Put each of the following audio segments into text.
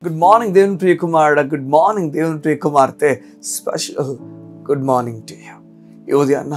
Good morning దేవుని ప్రియ కుమారుడ good morning దేవుని ప్రియ కుమార్తె special good morning to you ఈ ఉదయాన్న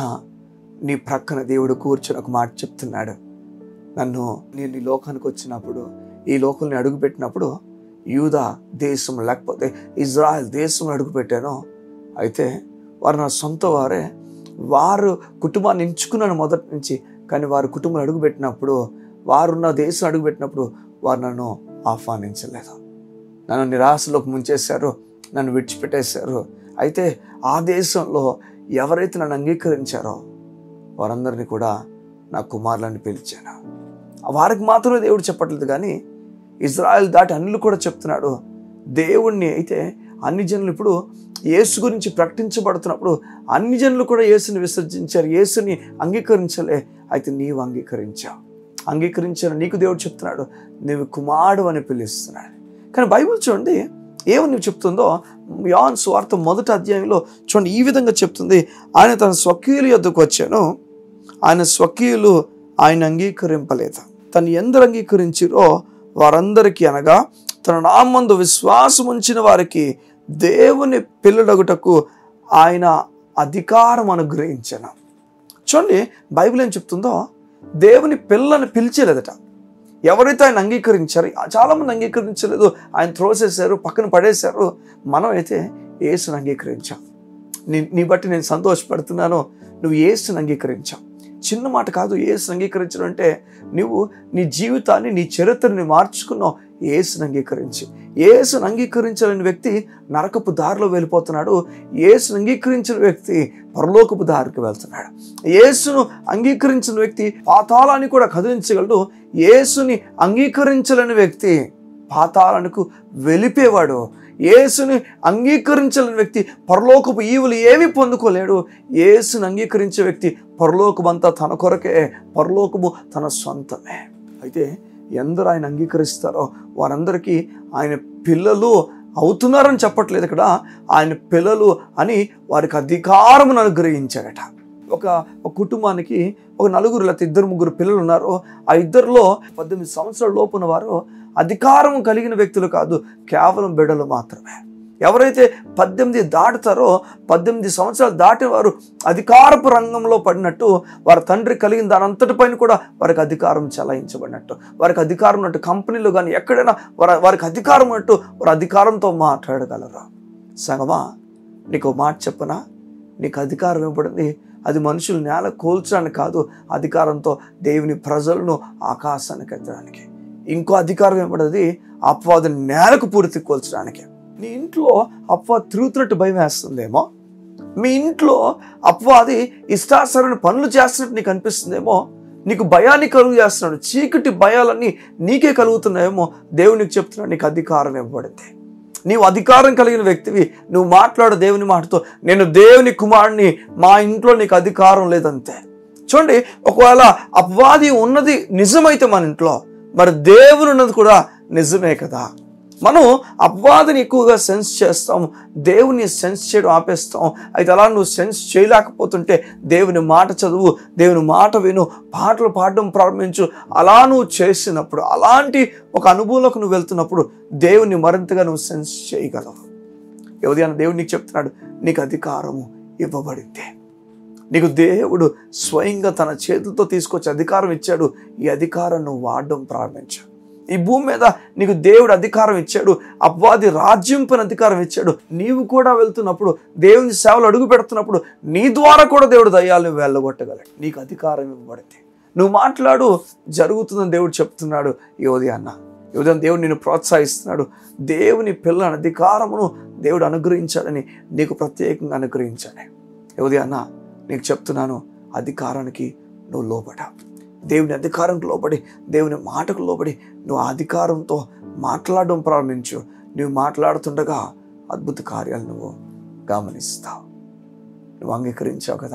నీ ప్రక్కన దేవుడు కూర్చొని ఒక మాట చెప్తున్నాడు నన్ను నేను ఈ లోకానికి వచ్చినప్పుడు ఈ లోకంని అడుగుపెట్టినప్పుడు యూదా దేశం లేకపోతే ఇజ్రాయెల్ దేశం అడుగుపెట్టాను అయితే వారు నా సొంత వారే వారు కుటుంబాన్ని ఎంచుకున్నాను మొదటి నుంచి కానీ వారు కుటుంబం అడుగుపెట్టినప్పుడు వారు నా దేశం అడుగుపెట్టినప్పుడు వారు నన్ను ఆహ్వానించలేదు నన్ను నిరాశలోకి ముంచేశారు నన్ను విడిచిపెట్టేశారు అయితే ఆ దేశంలో ఎవరైతే నన్ను అంగీకరించారో వారందరినీ కూడా నా కుమారులని పిలిచాను వారికి మాత్రమే దేవుడు చెప్పట్లేదు కానీ ఇజ్రాయెల్ దాటి అన్నులు కూడా చెప్తున్నాడు దేవుణ్ణి అయితే అన్ని జనులు ఇప్పుడు యేసు గురించి ప్రకటించబడుతున్నప్పుడు అన్ని జనులు కూడా యేసుని విసర్జించారు యేసుని అంగీకరించలే అయితే నీవు అంగీకరించావు అంగీకరించాను నీకు దేవుడు చెప్తున్నాడు నీవు కుమారుడు అని పిలుస్తున్నాడు కానీ బైబిల్ చూడండి ఏమని చెప్తుందో యాన్ స్వార్థ మొదటి అధ్యాయంలో చూడండి ఈ విధంగా చెప్తుంది ఆయన తన స్వకీయుల యొద్దకు వచ్చాను ఆయన స్వకీయులు ఆయన అంగీకరింపలేదు తను ఎందరు అంగీకరించిరో వారందరికీ అనగా తన నామందు విశ్వాసం ఉంచిన వారికి దేవుని పిల్లడగుటకు ఆయన అధికారం అనుగ్రహించను చూడండి బైబిల్ ఏం చెప్తుందో దేవుని పిల్లని పిలిచేలేదట ఎవరైతే ఆయన అంగీకరించారు చాలామంది అంగీకరించలేదు ఆయన త్రోసేశారు పక్కన పడేశారు మనం అయితే ఏసుని అంగీకరించాం నీ నీ బట్టి నేను సంతోషపడుతున్నాను నువ్వు ఏసుని అంగీకరించావు చిన్న మాట కాదు ఏసుని అంగీకరించడం అంటే నువ్వు నీ జీవితాన్ని నీ చరిత్రని మార్చుకున్నావు ఏసుని అంగీకరించి ఏసుని అంగీకరించలేని వ్యక్తి నరకపు దారిలో వెళ్ళిపోతున్నాడు ఏసుని అంగీకరించిన వ్యక్తి పరలోకపు దారికి వెళ్తున్నాడు యేసును అంగీకరించిన వ్యక్తి పాతాళాన్ని కూడా కదిలించగలడు యేసుని అంగీకరించలేని వ్యక్తి పాతాళానికి వెళ్ళిపోయేవాడు యేసుని అంగీకరించలేని వ్యక్తి పరలోకపు ఈవులు ఏమి పొందుకోలేడు యేసుని అంగీకరించే వ్యక్తి పరలోకమంతా తన కొరకే పరలోకము తన సొంతమే అయితే ఎందరు ఆయన అంగీకరిస్తారో వారందరికీ ఆయన పిల్లలు అవుతున్నారని చెప్పట్లేదు ఇక్కడ ఆయన పిల్లలు అని వారికి అధికారమును అనుగ్రహించాడట ఒక ఒక కుటుంబానికి ఒక నలుగురు లేకపోతే ఇద్దరు ముగ్గురు పిల్లలు ఉన్నారు ఆ ఇద్దరిలో పద్దెనిమిది సంవత్సరాల లోపున వారు అధికారం కలిగిన వ్యక్తులు కాదు కేవలం బిడ్డలు మాత్రమే ఎవరైతే పద్దెనిమిది దాటుతారో పద్దెనిమిది సంవత్సరాలు దాటిన వారు అధికారపు రంగంలో పడినట్టు వారి తండ్రి కలిగిన దాని అంతటిపైన కూడా వారికి అధికారం చలాయించబడినట్టు వారికి అధికారం ఉన్నట్టు కంపెనీలో కానీ ఎక్కడైనా వారి వారికి అధికారం ఉన్నట్టు వారి అధికారంతో మాట్లాడగలరు సంగమా నీకు ఒక మాట చెప్పనా నీకు అధికారం ఇవ్వబడింది అది మనుషులు నేల కోల్చడానికి కాదు అధికారంతో దేవుని ప్రజలను ఆకాశానికి ఎత్తడానికి ఇంకో అధికారం ఇవ్వబడది అపవాది నేలకు పూర్తి కోల్చడానికి నీ ఇంట్లో అపవాది తిరుగుతున్నట్టు భయం వేస్తుందేమో మీ ఇంట్లో అపవాది ఇష్టాసరణ పనులు చేస్తున్నట్టు నీకు అనిపిస్తుందేమో నీకు భయాన్ని కలుగు చేస్తున్నాడు చీకటి భయాలన్నీ నీకే కలుగుతున్నాయేమో దేవునికి చెప్తున్నాడు నీకు అధికారం ఇవ్వబడింది నీవు అధికారం కలిగిన వ్యక్తివి నువ్వు మాట్లాడు దేవుని మాటతో నేను దేవుని కుమారుని మా ఇంట్లో నీకు అధికారం లేదంతే చూడండి ఒకవేళ అపవాది ఉన్నది నిజమైతే మన ఇంట్లో మరి దేవుని ఉన్నది కూడా నిజమే కదా మనం అపవాదిని ఎక్కువగా సెన్స్ చేస్తాం దేవుని సెన్స్ చేయడం ఆపేస్తాం అయితే అలా నువ్వు సెన్స్ చేయలేకపోతుంటే దేవుని మాట చదువు దేవుని మాట విను పాటలు పాడడం ప్రారంభించు అలా నువ్వు చేసినప్పుడు అలాంటి ఒక అనుభవంలోకి నువ్వు వెళ్తున్నప్పుడు దేవుని మరింతగా నువ్వు సెన్స్ చేయగలవు ఉదయాన్న దేవుడు నీకు చెప్తున్నాడు నీకు అధికారము ఇవ్వబడింది నీకు దేవుడు స్వయంగా తన చేతులతో తీసుకొచ్చి అధికారం ఇచ్చాడు ఈ అధికారం నువ్వు వాడడం ప్రారంభించు ఈ భూమి మీద నీకు దేవుడు అధికారం ఇచ్చాడు అపవాది రాజ్యం పైన అధికారం ఇచ్చాడు నీవు కూడా వెళ్తున్నప్పుడు దేవుని సేవలు అడుగు పెడుతున్నప్పుడు నీ ద్వారా కూడా దేవుడు దయ్యాలను వెళ్ళగొట్టగలడు నీకు అధికారం ఇవ్వబడింది నువ్వు మాట్లాడు జరుగుతుందని దేవుడు చెప్తున్నాడు ఈ ఉదయాన్న ఈ ఉదయం దేవుడు నిన్ను ప్రోత్సహిస్తున్నాడు దేవుని పిల్లల అధికారమును దేవుడు అనుగ్రహించాడని నీకు ప్రత్యేకంగా అనుగ్రహించాడు ఈ ఉదయాన్న నీకు చెప్తున్నాను అధికారానికి నువ్వు లోపడ దేవుని అధికారంకు లోబడి దేవుని మాటకు లోబడి నువ్వు ఆ అధికారంతో మాట్లాడడం ప్రారంభించు నువ్వు మాట్లాడుతుండగా అద్భుత కార్యాలు నువ్వు గమనిస్తావు నువ్వు అంగీకరించావు కదా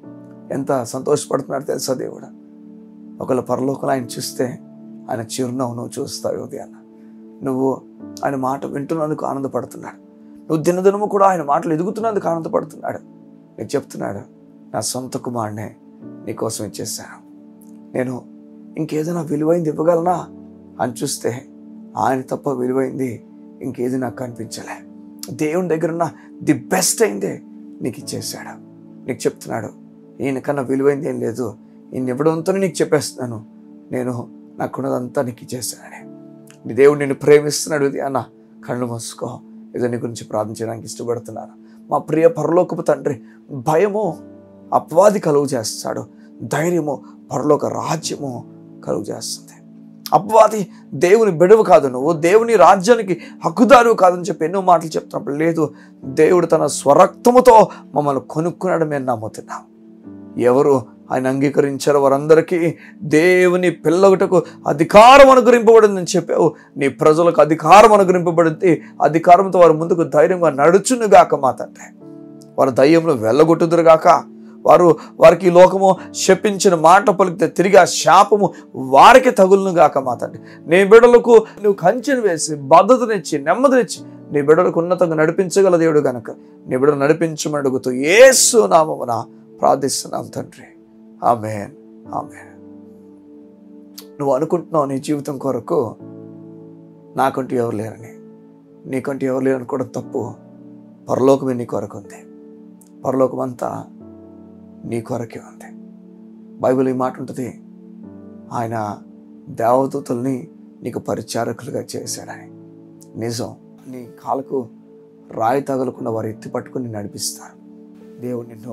ఎంత సంతోషపడుతున్నాడు తెలుసా దేవుడు ఒకళ్ళ పరలోకలు ఆయన చూస్తే ఆయన చిరునవ్వు నువ్వు చూస్తావు ఉదయాన్న నువ్వు ఆయన మాట వింటున్నందుకు ఆనందపడుతున్నాడు నువ్వు దినదినము కూడా ఆయన మాటలు ఎదుగుతున్నందుకు ఆనందపడుతున్నాడు నీకు చెప్తున్నాడు నా సొంత కుమారునే నీకోసం ఇచ్చేసాను నేను ఇంకేదైనా విలువైంది ఇవ్వగలనా అని చూస్తే ఆయన తప్ప విలువైంది ఇంకేది నాకు కనిపించలే దేవుని దగ్గర ఉన్న ది బెస్ట్ అయిందే నీకు ఇచ్చేసాడు నీకు చెప్తున్నాడు ఈయనకన్నా విలువైంది ఏం లేదు ఈయన ఇవ్వడంతో నీకు చెప్పేస్తున్నాను నేను నాకున్నదంతా నీకు ఇచ్చేసానని నీ దేవుడు నిన్ను ప్రేమిస్తున్నాడు ఇది అన్న కళ్ళు మూసుకో ఏదో నీ గురించి ప్రార్థన చేయడానికి ఇష్టపడుతున్నాను మా ప్రియ పరలోకపు తండ్రి భయము అపవాది కలుగు చేస్తాడు ధైర్యము పరలోక రాజ్యము కలుగు చేస్తుంది అపవాది దేవుని బిడవు కాదు నువ్వు దేవుని రాజ్యానికి హక్కుదారు కాదని చెప్పి ఎన్నో మాటలు చెప్తున్నప్పుడు లేదు దేవుడు తన స్వరక్తముతో మమ్మల్ని కొనుక్కున్నాడు మేము నమ్ముతున్నాం ఎవరు ఆయన అంగీకరించారో వారందరికీ దేవుని పిల్లగుటకు అధికారం అనుగ్రహింపబడిందని చెప్పావు నీ ప్రజలకు అధికారం అనుగ్రహింపబడింది అధికారంతో వారు ముందుకు ధైర్యంగా నడుచునుగాక మా తండ్రి వారు దయ్యంలో వెళ్ళగొట్టుదురుగాక వారు వారికి ఈ లోకము శపించిన మాట పలికితే తిరిగి ఆ శాపము వారికి తగులును గాక మా తండ్రి నీ బిడ్డలకు నువ్వు కంచెను వేసి భద్రతనిచ్చి నెమ్మదినిచ్చి నీ బిడ్డలకు ఉన్నతంగా నడిపించగల దేవుడు గనక నీ బిడ్డలు నడిపించమని అడుగుతూ ఏసు నామమున ప్రార్థిస్తున్నాం తండ్రి ఆమెన్ ఆమెన్ నువ్వు అనుకుంటున్నావు నీ జీవితం కొరకు నాకంటూ ఎవరు లేరని నీకంటూ ఎవరు లేరని కూడా తప్పు పరలోకమే నీ కొరకు ఉంది పరలోకం అంతా నీ కొరకే ఉంది బైబిల్ ఈ మాట ఉంటుంది ఆయన దేవదూతల్ని నీకు పరిచారకులుగా చేశాడని నిజం నీ కాలకు రాయి తగలకుండా వారు ఎత్తి పట్టుకుని నడిపిస్తారు దేవుడు నిన్ను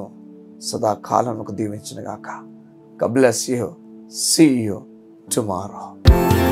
సదాకాలం దీవించిన గాక God bless you. See you tomorrow.